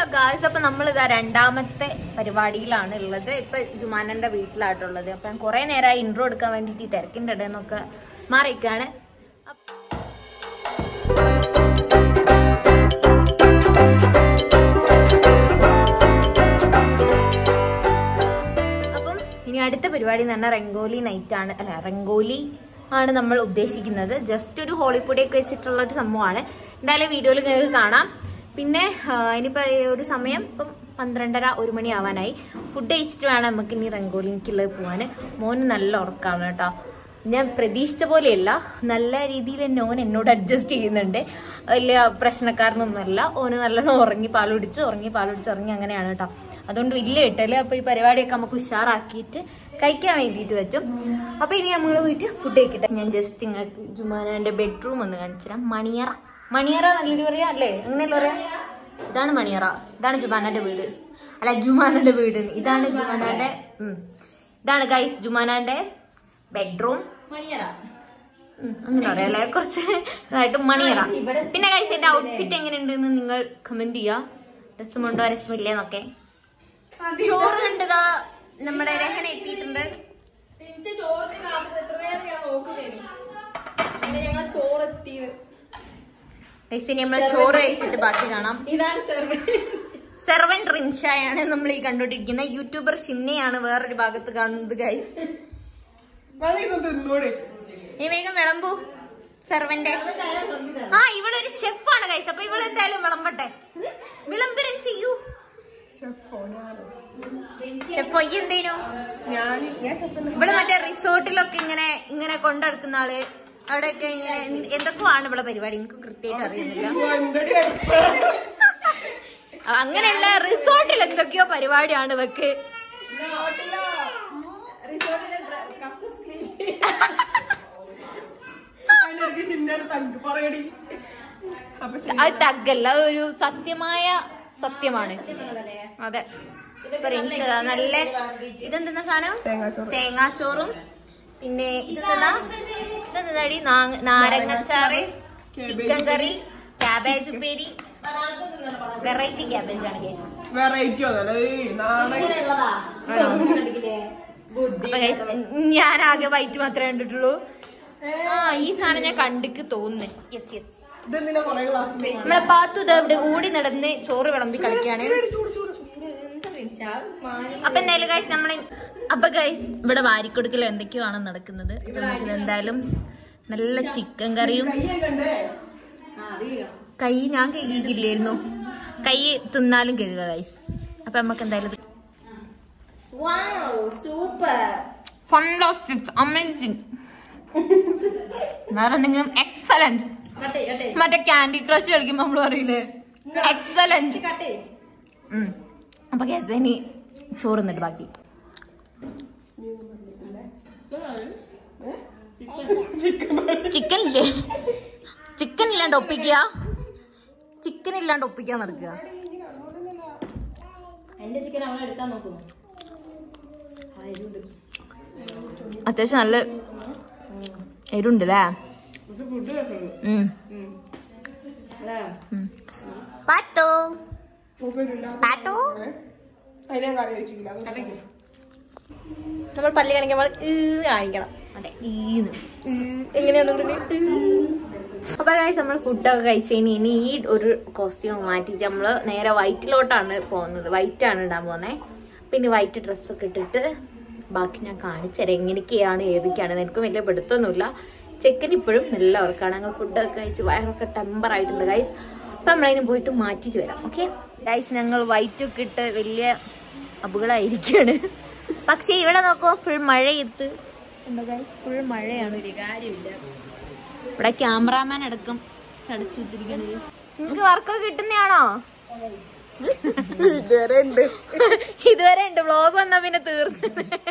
Guys അപ്പൊ നമ്മൾ ഇതാ രണ്ടാമത്തെ പരിപാടിയിലാണ് ഉള്ളത് ഇപ്പൊ ജുമാനന്റെ വീട്ടിലായിട്ടുള്ളത് അപ്പൊ ഞാൻ കുറെ നേരമായി ഇൻട്രോ എടുക്കാൻ വേണ്ടിട്ട് ഈ തിരക്കിന്റെ ഇടയെന്നൊക്കെ മാറിയിരിക്കാണ് അപ്പം ഇനി അടുത്ത പരിപാടി എന്ന് പറഞ്ഞാൽ റംഗോലി നൈറ്റ് ആണ് അല്ല റംഗോലി ആണ് നമ്മൾ ഉദ്ദേശിക്കുന്നത് ജസ്റ്റ് ഒരു ഹോളിപ്പൊടിയൊക്കെ വെച്ചിട്ടുള്ള ഒരു സംഭവമാണ് എന്തായാലും വീഡിയോയിൽ നിങ്ങൾക്ക് കാണാം പിന്നെ ആ, ഇനിയിപ്പോ ഈ ഒരു സമയം ഇപ്പം പന്ത്രണ്ടര ഒരു മണി ആവാനായി ഫുഡ് കഴിച്ചിട്ട് വേണം നമുക്ക് ഇനി റംഗോലിക്കുള്ളത് പോവാന് മോന് നല്ല ഉറക്കാണ് കേട്ടോ ഞാൻ പ്രതീക്ഷിച്ച പോലെയല്ല നല്ല രീതിയിൽ തന്നെ ഓൻ എന്നോട് അഡ്ജസ്റ്റ് ചെയ്യുന്നുണ്ട് വലിയ പ്രശ്നക്കാരനൊന്നുമല്ല ഓന് നല്ലോണം ഉറങ്ങി പാലുടിച്ച് ഉറങ്ങി പാലുടിച്ച് ഉറങ്ങി അങ്ങനെയാണ് കേട്ടോ അതുകൊണ്ട് വലിയ കിട്ടല് അപ്പൊ ഈ പരിപാടിയൊക്കെ നമുക്ക് ഉഷാറാക്കിയിട്ട് കഴിക്കാൻ വേണ്ടിയിട്ട് പറ്റും അപ്പൊ ഇനി നമ്മൾ പോയിട്ട് ഫുഡ് കഴിക്കട്ടെ ഞാൻ ജസ്റ്റ് നിങ്ങൾക്ക് ജുമാനന്റെ ബെഡ്റൂം ഒന്ന് കാണിച്ചുതരാം മണിയറ മണിയറ നല്ലൊരു പറയാ അല്ലേ അങ്ങനെയല്ല പറയാ ഇതാണ് മണിയറ ഇതാണ് ജുമാനന്റെ വീട് അല്ല ജുമാനന്റെ വീട് ഇതാണ് ജുമാനന്റെ ഉം. ഇതാണ് ഗൈസ് ജുമാനന്റെ ബെഡ്റൂം ഉം, അങ്ങനെ പറയാല്ലേ കുറച്ച് ഇതായിട്ട് മണിയറ പിന്നെ ഗൈസ് എന്റെ ഔട്ട്ഫിറ്റ് എങ്ങനെയുണ്ടെന്ന് നിങ്ങൾ കമന്റ് ചെയ്യാ രസമുണ്ടോ രസമില്ലേന്നൊക്കെ ചോറ് കണ്ടതാ നമ്മുടെ രഹന എത്തിയിട്ടുണ്ട് എനിക്ക് ചോറിന് കാത്തുന്നത് എത്ര നേരം ഞാൻ നോക്കുന്നേനു അങ്ങനെ ഞങ്ങൾ ചോറെത്തിയത് ഗൈസ് ഇനി നമ്മള് ചോറ് കഴിച്ചിട്ട് ബാക്കി കാണാം ഇതാണ് സെർവ് സെർവൻ റിൻഷായാണ് നമ്മൾ ഈ കണ്ടോണ്ടിരിക്കുന്നത് യൂട്യൂബർ ഷിംനയാണ് വേറൊരു ഭാഗത്ത് കാണുന്നത് ഗൈസ് ഇനി വേഗം വിളമ്പൂ സെർവന്റെ ആ ഇവിടെ ഒരു ഷെഫാണ് ഗൈസ് അപ്പൊ ഇവിടെ എന്തായാലും വിളമ്പട്ടെ വിളംബരം ചെയ്യൂ ഷെഫ് ഒയ്യ എന്തേനു ഇവിടെ മറ്റേ റിസോർട്ടിലൊക്കെ ഇങ്ങനെ ഇങ്ങനെ കൊണ്ടെടുക്കുന്ന ആള് അവിടെയൊക്കെ ഇങ്ങനെ എന്ത് എന്തൊക്കെയോ ആണ് ഇവിടെ പരിപാടി എനിക്ക് കൃത്യമായിട്ട് അറിയുന്നില്ല അങ്ങനെയുള്ള റിസോർട്ടിൽ എന്തൊക്കെയോ പരിപാടിയാണ് ഇവക്ക് റിസോർട്ടിലെ കക്കൂസ് ക്ലീൻ അത് തഗ്ഗല്ല അത് ഒരു സത്യമായ സത്യമാണ് അതെ ഇപ്പൊ റിൻസ് ഇതാ നല്ല ഇതെന്തെന്ന സാധനം തേങ്ങാച്ചോറും പിന്നെ ഇതെന്താ ഇതെന്താടി നാരങ്ങച്ചാറ് ചിക്കൻ കറി ക്യാബേജ് ഉപ്പേരി വെറൈറ്റി ക്യാബേജ് ആണ് കേസ് വെറൈറ്റി ഇങ്ങനെയുള്ളതാ കണ്ടിട്ടില്ലേ? ബുദ്ധി അപ്പൊ guys, ഞാൻ ആകെ വൈറ്റ് മാത്രമേ കണ്ടിട്ടുള്ളൂ ആ ഈ സാധനം ഞാൻ കണ്ടിക്ക് തോന്നുന്നു യെസ് യെസ് ഇതെന്തിനാ കൊറേ ഗ്ലാസ് നമ്മളെ പാത്തു ഇതാ ഇവിടെ ഓടി നടന്ന് ചോറ് വിളമ്പി കളിക്കാണ് അപ്പൊ എന്തായാലും ഗൈസ് നമ്മള് അപ്പൊ ഗൈസ് ഇവിടെ വാരിക്കൊടുക്കൽ എന്തൊക്കെയോ ആണ് നടക്കുന്നത് അപ്പൊ നമുക്ക് എന്തായാലും നല്ല ചിക്കൻ കറിയും കൈ ഞാൻ കഴുകിയില്ലായിരുന്നു കൈ തിന്നാലും കഴുകുക ഗൈസ് അപ്പൊ നമുക്ക് എന്തായാലും വാവ് സൂപ്പർ ഫണ്ടാസ്റ്റിക് അമേസിങ് വേറെ എന്തെങ്കിലും എക്സലന്റ് കട്ടെ കട്ടെ മറ്റേ ക്യാൻഡി ക്രഷ് കളിക്കുമ്പോ നമ്മള് പറയില്ലേ എക്സലന്റ് കട്ടെ ഉം. അപ്പൊ ഗ്യാസ് ഇനി ചോറ് എന്നിട്ട് ബാക്കി ചിക്കൻ ഇല്ലേ ചിക്കൻ ഇല്ലാണ്ട് ഒപ്പിക്കുക ചിക്കൻ ഇല്ലാണ്ട് ഒപ്പിക്കാൻ നടക്കുക എന്റെ ചിക്കൻ അവളെ എടുക്കാൻ നോക്കുന്നു അത്യാവശ്യം നല്ല എരുണ്ട് അല്ലേ ഉം. ഉം. പാട്ടോ പാട്ടോ അതിനെ കറി വെച്ചില്ല നമ്മൾ പല്ല് കാണിക്കുമ്പോൾ കാണിക്കണം അതെ ഈന്ന് എങ്ങനെയാന്ന് അപ്പൊ guys നമ്മൾ ഫുഡൊക്കെ കഴിച്ചതിന് ഇനി ഈ ഒരു കോസ്റ്റ്യൂം മാറ്റിച്ച് നമ്മള് നേരെ വൈറ്റിലോട്ടാണ് പോകുന്നത് വൈറ്റ് ആണ് ഇടാൻ പോകുന്നത് പിന്നെ വൈറ്റ് ഡ്രസ്സൊക്കെ ഇട്ടിട്ട് ബാക്കി ഞാൻ കാണിച്ചു തരാം എങ്ങനെയൊക്കെയാണ് ഏതൊക്കെയാണ് എനിക്കും വലിയ പിടുത്തൊന്നുമില്ല ചെക്കൻ ഇപ്പോഴും നല്ല ഉറക്കാണ് ഞങ്ങൾ ഫുഡൊക്കെ കഴിച്ച് വയറൊക്കെ ടെമ്പർ ആയിട്ടുണ്ട് ഗൈസ് അപ്പൊ നമ്മളതിന് പോയിട്ട് മാറ്റിട്ട് വരാം ഓക്കെ ഗൈസ് ഞങ്ങൾ വൈറ്റ് ഒക്കെ ഇട്ട് വലിയ അപകടമായിരിക്കാണ് പക്ഷെ ഇവിടെ നോക്കുമ്പോ ഫുൾ മഴയെത്ത് എന്താ ഗൈസ് ഫുൾ മഴയാണ് ഇവിടെ ക്യാമറാമാൻ അടക്കം ചടച്ചു വിട്ടിരിക്കണത് നിങ്ങക്ക് വർക്കൊക്കെ കിട്ടുന്നതാണോ ഇതുവരെ ഉണ്ട് ഇതുവരെ ഉണ്ട് വ്ലോഗ് വന്നാ പിന്നെ തീർന്നു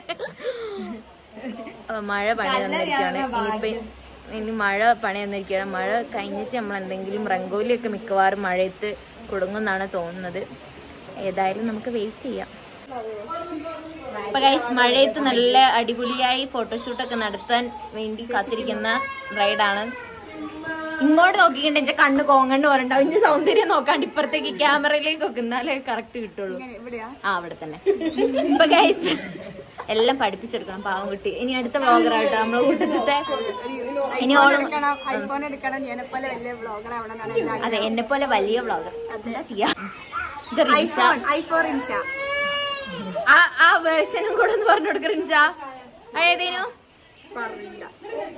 അപ്പൊ മഴ പണി തന്നിരിക്കുകയാണ് ഇനിയിപ്പൊ ഇനി മഴ പണി തന്നിരിക്കുകയാണ് മഴ കഴിഞ്ഞിട്ട് നമ്മൾ എന്തെങ്കിലും റംഗോലിയൊക്കെ മിക്കവാറും മഴയത്ത് കുടുങ്ങുന്നാണ് തോന്നുന്നത് ഏതായാലും നമുക്ക് വെയിറ്റ് ചെയ്യാം അപ്പൊ ഗൈസ് മഴയത്ത് നല്ല അടിപൊളിയായി ഫോട്ടോഷൂട്ടൊക്കെ നടത്താൻ വേണ്ടി കാത്തിരിക്കുന്ന ബ്രൈഡാണ് ഇങ്ങോട്ട് നോക്കിക്കണ്ട എന്റെ കണ്ണ് കോങ്ങണ്ട് പറഞ്ഞിട്ടോ ഇന്റെ സൗന്ദര്യം നോക്കാണ്ട് ഇപ്പുറത്തേക്ക് ക്യാമറയിലേക്ക് നോക്കുന്നാലേ കറക്റ്റ് കിട്ടുള്ളൂ ആ അവിടെ തന്നെ ഇപ്പൊ ഗൈസ് എല്ലാം പഠിപ്പിച്ചെടുക്കണം പാവം കുട്ടി ഇനി അടുത്ത വ്ളോഗറാട്ടോ നമ്മളെ കൂട്ടത്തെ ഇനി ഓളും ഐഫോൺ എടുക്കണം ഞാനെ പോലെ വലിയ ബ്ലോഗർ ആവണം അതെ എന്നെ പോലെ വലിയ വ്ളോഗർ എന്താ ചെയ്യാ ഇത് റിൻസ ഐഫോൺ ഇൻഷ ആ ആ വേർഷനും കൂടെ ഒന്ന് പറഞ്ഞു കൊടുക്ക റിൻസ ആ ഏതേനു പറയില്ല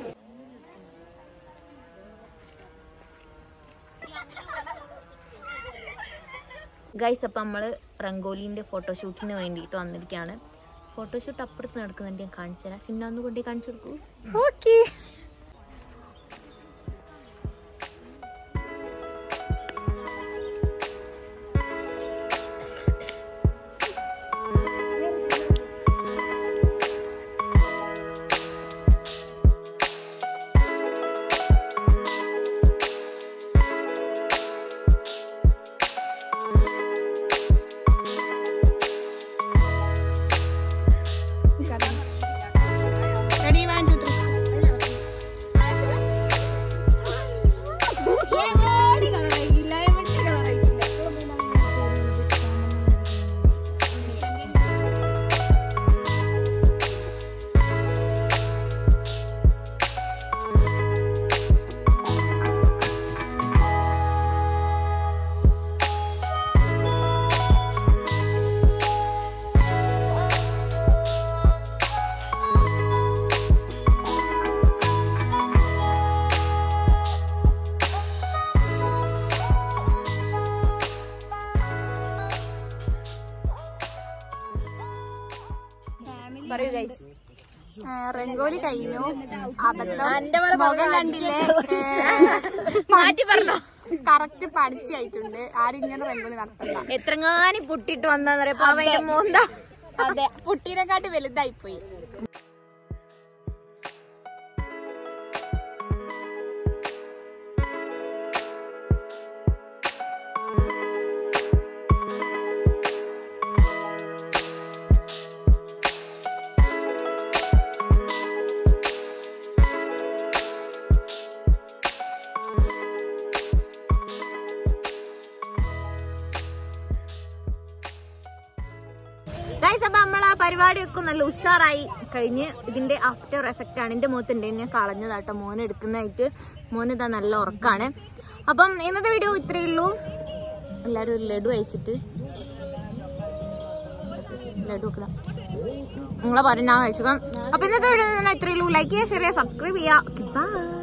ഗൈസ് അപ്പം നമ്മള് റംഗോലിന്റെ ഫോട്ടോഷൂട്ടിന് വേണ്ടിയിട്ട് വന്നിരിക്കുകയാണ് ഫോട്ടോഷൂട്ട് അപ്പുറത്ത് നടക്കുന്നുണ്ട് ഞാൻ കാണിച്ചു തരാം സിന്ന ഒന്ന് കൊണ്ടേ കാണിച്ചു കൊടുക്കൂ okay ready one two three പറയൂ ഗൈസ് റംഗോലി കഴിഞ്ഞു അബദ്ധം മുഖം കണ്ടില്ലേ മാറ്റി പറഞ്ഞോ കറക്റ്റ് പഠിച്ചായിട്ടുണ്ട് ആരും ഇങ്ങനെ റംഗോലി നടത്തണ്ട എത്രങ്ങാനും പൊട്ടിട്ട് വന്നാന്നറിയാം പാവന്റെ മോന്താ അതെ കുട്ടീനെക്കാട്ടി വലുതായി പോയി ഗൈസ് അപ്പൊ നമ്മൾ ആ പരിപാടിയൊക്കെ നല്ല ഉഷാറായി കഴിഞ്ഞ് ഇതിന്റെ ആഫ്റ്റർ എഫക്റ്റ് ആണ് എന്റെ മുഖത്തുണ്ട് ഞാൻ കളഞ്ഞതാട്ടോ മോൻ എടുക്കുന്നതായിട്ട് മോൻ ഇതാ നല്ല ഉറക്കാണ് അപ്പം ഇന്നത്തെ വീഡിയോ ഇത്രയേ ഉള്ളൂ എല്ലാരും ഒരു ലഡു അയച്ചിട്ട് ലഡു വെക്കണം നിങ്ങളെ പറഞ്ഞാൽ അയച്ചു അപ്പൊ ഇന്നത്തെ വീഡിയോ ഇത്രയേ ഉള്ളൂ ലൈക്ക് ചെയ്യുക ഷെയർ ചെയ്യുക സബ്സ്ക്രൈബ് ചെയ്യുക ബൈ